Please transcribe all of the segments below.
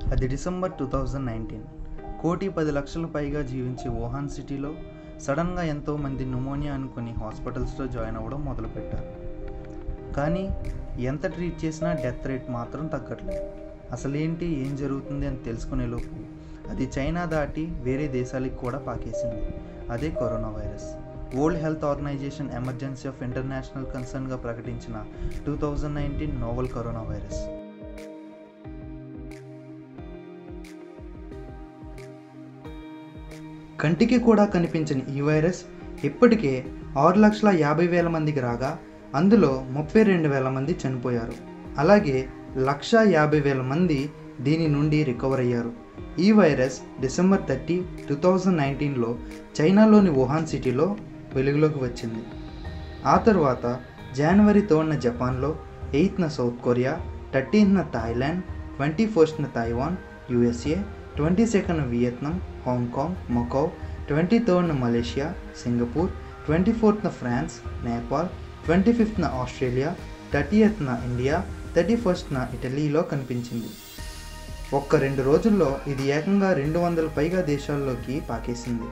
అది December two thousand nineteen కోటి పది లక్షల పైగా జీవించే వుహాన్ సిటీలో సడన్గా ఎంతోమంది న్యూమోనియా అనుకుని హాస్పిటల్స్లో జాయిన్ అవ్వడం మొదలుపెట్టారు కానీ ఎంత ట్రీట్ చేసినా డెత్ రేట్ మాత్రం తగ్గట్లేదు అసలేంటి ఏం జరుగుతుంది అని తెలుసుకునేలోపు అది చైనా దాటి వేరే దేశాలకు కూడా పాకేసింది అదే corona virus world health organization emergency of international కన్సర్న్గా ప్రకటించిన two thousand nineteen novel corona virus కంటికి కూడా కనిపించని ఈ వైరస్ ఇప్పటికే ఆరు లక్షల యాభై వేల మందికి రాగా అందులో ముప్పై రెండు వేల మంది చనిపోయారు అలాగే లక్ష యాభై వేల మంది దీని నుండి రికవర్ అయ్యారు ఈ virus December thirty two thousand నైన్టీన్లో చైనాలోని వుహాన్ సిటీలో వెలుగులోకి వచ్చింది ఆ తర్వాత జనవరి థర్డ్న జపాన్లో ఎయిత్న సౌత్ కొరియా థర్టీన్త్న థాయిలాండ్ ట్వంటీ ఫస్ట్న Taiwan USA twenty second Vietnam Hong Kong Macau twenty థర్డ్న మలేషియా సింగపూర్ ట్వంటీ ఫోర్త్న ఫ్రాన్స్ నేపాల్ ట్వంటీ ఫిఫ్త్న ఆస్ట్రేలియా థర్టీయత్న ఇండియా థర్టీ ఫస్ట్న ఇటలీలో కనిపించింది ఒక్క రెండు రోజుల్లో ఇది ఏకంగా రెండు వందల పైగా దేశాల్లోకి పాకేసింది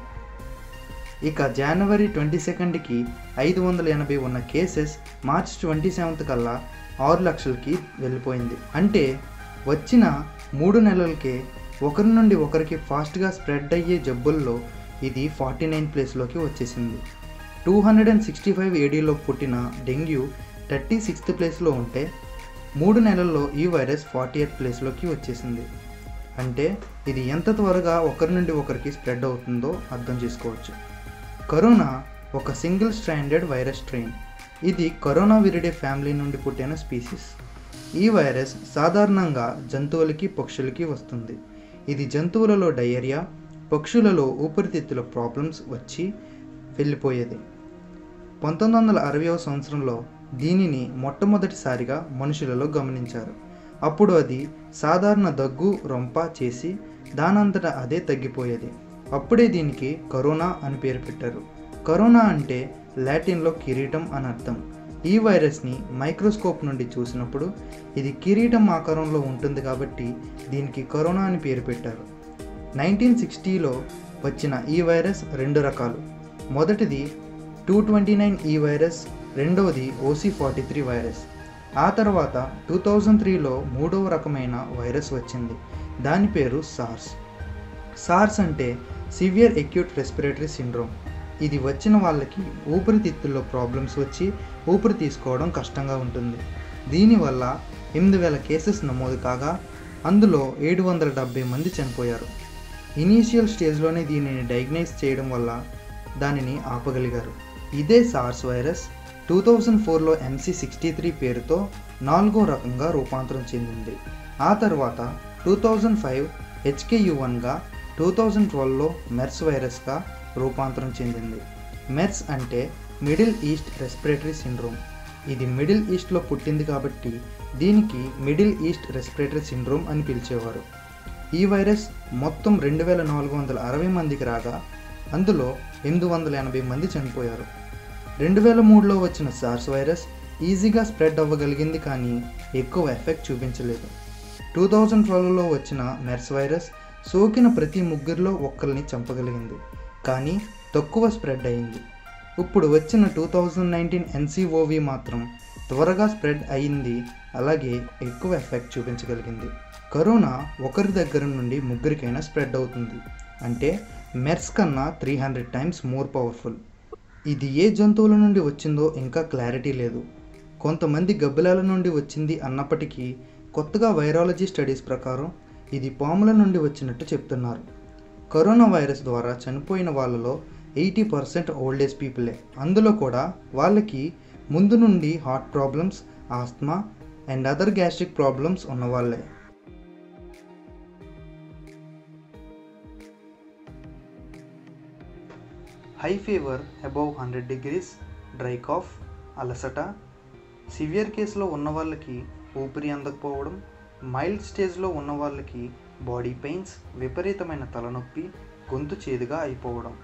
ఇక జనవరి ట్వంటీ సెకండ్కి ఐదు వందల ఎనభై ఉన్న కేసెస్ మార్చ్ ట్వంటీ సెవెంత్ కల్లా ఆరు లక్షలకి వెళ్ళిపోయింది అంటే వచ్చిన మూడు నెలలకే ఒకరి నుండి ఒకరికి ఫాస్ట్గా స్ప్రెడ్ అయ్యే జబ్బుల్లో ఇది ఫార్టీ నైన్ ప్లేస్లోకి వచ్చేసింది two hundred and sixty five ఏడీలో పుట్టిన డెంగ్యూ థర్టీ సిక్స్త్ ప్లేస్లో ఉంటే మూడు నెలల్లో ఈ వైరస్ ఫార్టీ ఎయిత్ ప్లేస్లోకి వచ్చేసింది అంటే ఇది ఎంత త్వరగా ఒకరి నుండి ఒకరికి స్ప్రెడ్ అవుతుందో అర్థం చేసుకోవచ్చు కరోనా ఒక సింగిల్ స్ట్రాండెడ్ వైరస్ స్ట్రెయిన్ ఇది కరోనా విరిడే ఫ్యామిలీ నుండి పుట్టిన స్పీసీస్ ఈ వైరస్ సాధారణంగా జంతువులకి పక్షులకి వస్తుంది ఇది జంతువులలో డయేరియా పక్షులలో ఊపిరితిత్తుల ప్రాబ్లమ్స్ వచ్చి వెళ్ళిపోయేది పంతొమ్మిది వందల అరవయవ సంవత్సరంలో దీనిని మొట్టమొదటిసారిగా మనుషులలో గమనించారు అప్పుడు అది సాధారణ దగ్గు రొంప చేసి దానంతటా అదే తగ్గిపోయేది అప్పుడే దీనికి కరోనా అని పేరు పెట్టారు కరోనా అంటే లాటిన్లో కిరీటం అని అర్థం ఈ వైరస్ని మైక్రోస్కోప్ నుండి చూసినప్పుడు ఇది కిరీటం ఆకారంలో ఉంటుంది కాబట్టి దీనికి కరోనా అని పేరు పెట్టారు నైన్టీన్ సిక్స్టీలో వచ్చిన ఈ వైరస్ రెండు రకాలు మొదటిది టూ ట్వంటీ నైన్ ఈ వైరస్ రెండవది ఓసీ ఫార్టీ త్రీ వైరస్ ఆ తర్వాత టూ థౌజండ్ త్రీలో మూడవ రకమైన వైరస్ వచ్చింది దాని పేరు సార్స్ సార్స్ అంటే సివియర్ ఎక్యూట్ రెస్పిరేటరీ సిండ్రోమ్ ఇది వచ్చిన వాళ్ళకి ఊపిరితిత్తుల్లో ప్రాబ్లమ్స్ వచ్చి ఊపిరి తీసుకోవడం కష్టంగా ఉంటుంది దీనివల్ల ఎనిమిది వేల కేసెస్ నమోదు కాగా అందులో ఏడు వందల డెబ్బై మంది చనిపోయారు ఇనీషియల్ స్టేజ్లోనే దీనిని డయాగ్నైజ్ చేయడం వల్ల దానిని ఆపగలిగారు ఇదే సార్స్ వైరస్ టూ థౌజండ్ ఫోర్లో ఎంసీ సిక్స్టీ త్రీ పేరుతో నాలుగో రకంగా రూపాంతరం చెందింది ఆ తర్వాత టూ థౌజండ్ ఫైవ్ హెచ్కేయు వన్గా టూ థౌజండ్ ట్వెల్వ్లో మెర్స్ వైరస్గా రూపాంతరం చెందింది మెర్స్ అంటే మిడిల్ ఈస్ట్ రెస్పిరేటరీ సిండ్రోమ్ ఇది మిడిల్ ఈస్ట్లో పుట్టింది కాబట్టి దీనికి మిడిల్ ఈస్ట్ రెస్పిరేటరీ సిండ్రోమ్ అని పిలిచేవారు ఈ వైరస్ మొత్తం రెండు వేల నాలుగు వందల అరవై మందికి రాగా అందులో ఎనిమిది వందల ఎనభై మంది చనిపోయారు రెండు వేల మూడులో వచ్చిన సార్స్ వైరస్ ఈజీగా స్ప్రెడ్ అవ్వగలిగింది కానీ ఎక్కువ ఎఫెక్ట్ చూపించలేదు టూ థౌజండ్ ట్వెల్వ్లో వచ్చిన మెర్స్ వైరస్ సోకిన ప్రతి ముగ్గురిలో ఒక్కరిని చంపగలిగింది కానీ తక్కువ స్ప్రెడ్ అయింది ఇప్పుడు వచ్చిన టూ థౌజండ్ నైన్టీన్ ఎన్సీఓవి మాత్రం త్వరగా స్ప్రెడ్ అయింది అలాగే ఎక్కువ ఎఫెక్ట్ చూపించగలిగింది కరోనా ఒకరి దగ్గర నుండి ముగ్గురికైనా స్ప్రెడ్ అవుతుంది అంటే మెర్స్ కన్నా three hundred times more powerful ఇది ఏ జంతువుల నుండి వచ్చిందో ఇంకా క్లారిటీ లేదు కొంతమంది గబ్బిలాల నుండి వచ్చింది అన్నప్పటికీ కొత్తగా వైరాలజీ స్టడీస్ ప్రకారం ఇది పాముల నుండి వచ్చినట్టు చెప్తున్నారు కరోనా వైరస్ ద్వారా చనిపోయిన వాళ్ళలో ఎయిటీ పర్సెంట్ ఓల్డ్ ఏజ్ పీపులే అందులో కూడా వాళ్ళకి ముందు నుండి heart problems asthma and other gastric problems ఉన్నవాళ్ళే high fever above hundred degrees dry cough అలసట సివియర్ కేసులో ఉన్న వాళ్ళకి ఊపిరి అందకపోవడం మైల్డ్ స్టేజ్లో ఉన్న వాళ్ళకి బాడీ పెయిన్స్ విపరీతమైన తలనొప్పి గొంతు చేదుగా అయిపోవడం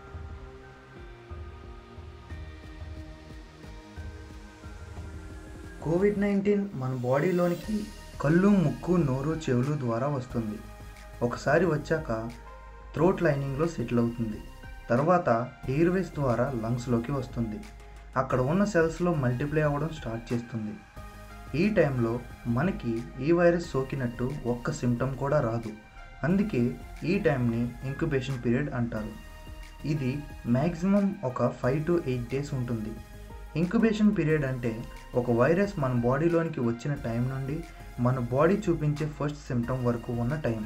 కోవిడ్ నైన్టీన్ మన బాడీలోనికి కళ్ళు ముక్కు నోరు చెవులు ద్వారా వస్తుంది ఒకసారి వచ్చాక థ్రోట్ లైనింగ్లో సెటిల్ అవుతుంది తర్వాత ఎయిర్వేస్ ద్వారా లంగ్స్లోకి వస్తుంది అక్కడ ఉన్న సెల్స్లో మల్టిప్లై అవ్వడం స్టార్ట్ చేస్తుంది ఈ టైంలో మనకి ఈ వైరస్ సోకినట్టు ఒక్క సిమ్టమ్ కూడా రాదు అందుకే ఈ టైంని ఇంక్యుబేషన్ పీరియడ్ అంటారు ఇది మ్యాక్సిమం ఒక ఫైవ్ టు ఎయిట్ డేస్ ఉంటుంది ఇంక్యుబేషన్ పీరియడ్ అంటే ఒక వైరస్ మన బాడీలోనికి వచ్చిన టైం నుండి మన బాడీ చూపించే ఫస్ట్ సిమ్టమ్ వరకు ఉన్న టైం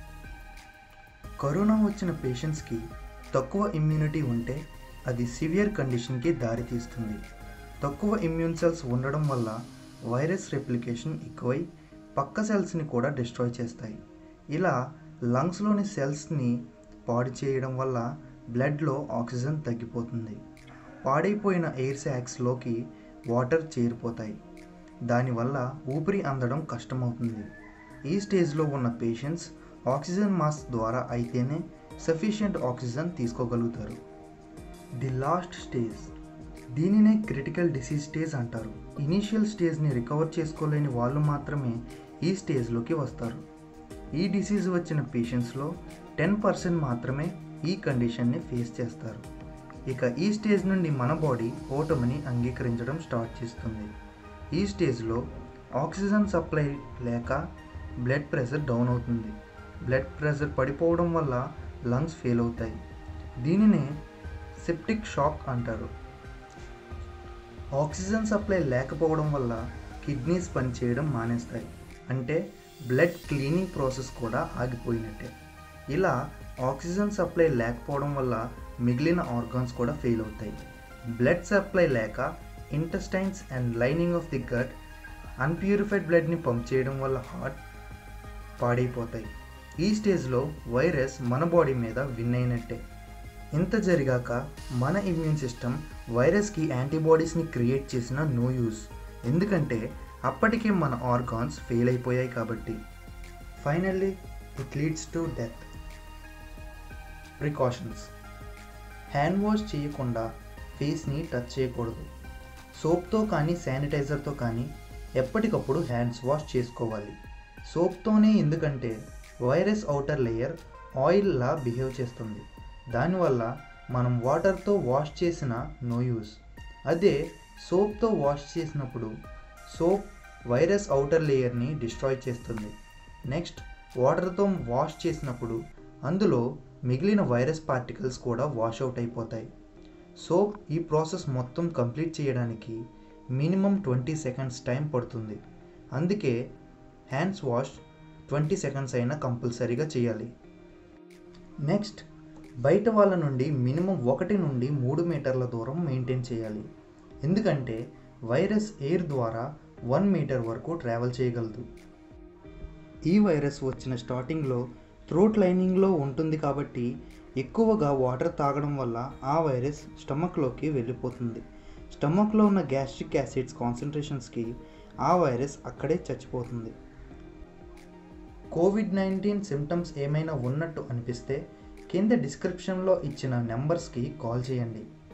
కరోనా వచ్చిన పేషెంట్స్కి తక్కువ ఇమ్యూనిటీ ఉంటే అది సివియర్ కండిషన్కి దారితీస్తుంది తక్కువ ఇమ్యూన్ సెల్స్ ఉండడం వల్ల వైరస్ రెప్లికేషన్ ఎక్కువై పక్క సెల్స్ని కూడా డిస్ట్రాయ్ చేస్తాయి ఇలా లంగ్స్లోని సెల్స్ని పాడు చేయడం వల్ల బ్లడ్లో ఆక్సిజన్ తగ్గిపోతుంది పాడైపోయిన ఎయిర్ శాక్స్లోకి వాటర్ చేరిపోతాయి దానివల్ల ఊపిరి అందడం కష్టమవుతుంది ఈ స్టేజ్లో ఉన్న పేషెంట్స్ ఆక్సిజన్ మాస్క్ ద్వారా అయితేనే sufficient oxygen తీసుకోగలుగుతారు the last stage దీనినే క్రిటికల్ డిసీజ్ స్టేజ్ అంటారు ఇనీషియల్ స్టేజ్ని రికవర్ చేసుకోలేని వాళ్ళు మాత్రమే ఈ స్టేజ్లోకి వస్తారు ఈ డిసీజ్ వచ్చిన పేషెంట్స్లో టెన్ పర్సెంట్ మాత్రమే ఈ కండిషన్ని ఫేస్ చేస్తారు ఇక ఈ స్టేజ్ నుండి మన బాడీ ఓటమిని అంగీకరించడం స్టార్ట్ చేస్తుంది ఈ స్టేజ్లో ఆక్సిజన్ సప్లై లేక బ్లడ్ ప్రెషర్ డౌన్ అవుతుంది బ్లడ్ ప్రెషర్ పడిపోవడం వల్ల లంగ్స్ ఫెయిల్ అవుతాయి దీనినే సెప్టిక్ షాక్ అంటారు ఆక్సిజన్ సప్లై లేకపోవడం వల్ల కిడ్నీస్ పనిచేయడం మానేస్తాయి అంటే బ్లడ్ క్లీనింగ్ ప్రాసెస్ కూడా ఆగిపోయినట్టే ఇలా ఆక్సిజన్ సప్లై లేకపోవడం వల్ల మిగిలిన ఆర్గాన్స్ కూడా ఫెయిల్ అవుతాయి బ్లడ్ సప్లై లేక intestines and lining of the gut unpurified బ్లడ్ని పంప్ చేయడం వల్ల హార్ట్ పాడైపోతాయి ఈ స్టేజ్లో వైరస్ మన బాడీ మీద విన్ అయినట్టే ఇంత జరిగాక మన ఇమ్యూన్ సిస్టమ్ వైరస్కి యాంటీబాడీస్ని క్రియేట్ చేసిన నో యూస్ ఎందుకంటే అప్పటికే మన ఆర్గాన్స్ ఫెయిల్ అయిపోయాయి కాబట్టి finally it leads to death precautions hand wash చేయకుండా ఫేస్ని టచ్ చేయకూడదు సోప్తో కానీ శానిటైజర్తో కానీ ఎప్పటికప్పుడు హ్యాండ్స్ వాష్ చేసుకోవాలి సోప్తోనే ఎందుకంటే వైరస్ అవుటర్ లేయర్ ఆయిల్లా బిహేవ్ చేస్తుంది దానివల్ల మనం వాటర్తో వాష్ చేసిన నో యూస్ అదే సోప్తో వాష్ చేసినప్పుడు సోప్ వైరస్ అవుటర్ లేయర్ని డిస్ట్రాయ్ చేస్తుంది నెక్స్ట్ వాటర్తో వాష్ చేసినప్పుడు అందులో మిగిలిన వైరస్ పార్టికల్స్ కూడా వాష్ అవుట్ అయిపోతాయి సోప్ ఈ ప్రాసెస్ మొత్తం కంప్లీట్ చేయడానికి మినిమం ట్వంటీ సెకండ్స్ టైం పడుతుంది అందుకే హ్యాండ్స్ వాష్ ట్వంటీ సెకండ్స్ అయినా కంపల్సరీగా చేయాలి నెక్స్ట్ బయట వాళ్ళ నుండి మినిమం ఒకటి నుండి మూడు మీటర్ల దూరం మెయింటైన్ చేయాలి ఎందుకంటే వైరస్ ఎయిర్ ద్వారా వన్ మీటర్ వరకు ట్రావెల్ చేయగలదు ఈ వైరస్ వచ్చిన స్టార్టింగ్లో థ్రోట్ లైనింగ్లో ఉంటుంది కాబట్టి ఎక్కువగా వాటర్ తాగడం వల్ల ఆ వైరస్ స్టమక్లోకి వెళ్ళిపోతుంది స్టమక్లో ఉన్న గ్యాస్ట్రిక్ యాసిడ్స్ కాన్సన్ట్రేషన్స్కి ఆ వైరస్ అక్కడే చచ్చిపోతుంది కోవిడ్ నైన్టీన్ సిమ్టమ్స్ ఏమైనా ఉన్నట్టు అనిపిస్తే కింద డిస్క్రిప్షన్లో ఇచ్చిన నెంబర్స్కి కాల్ చేయండి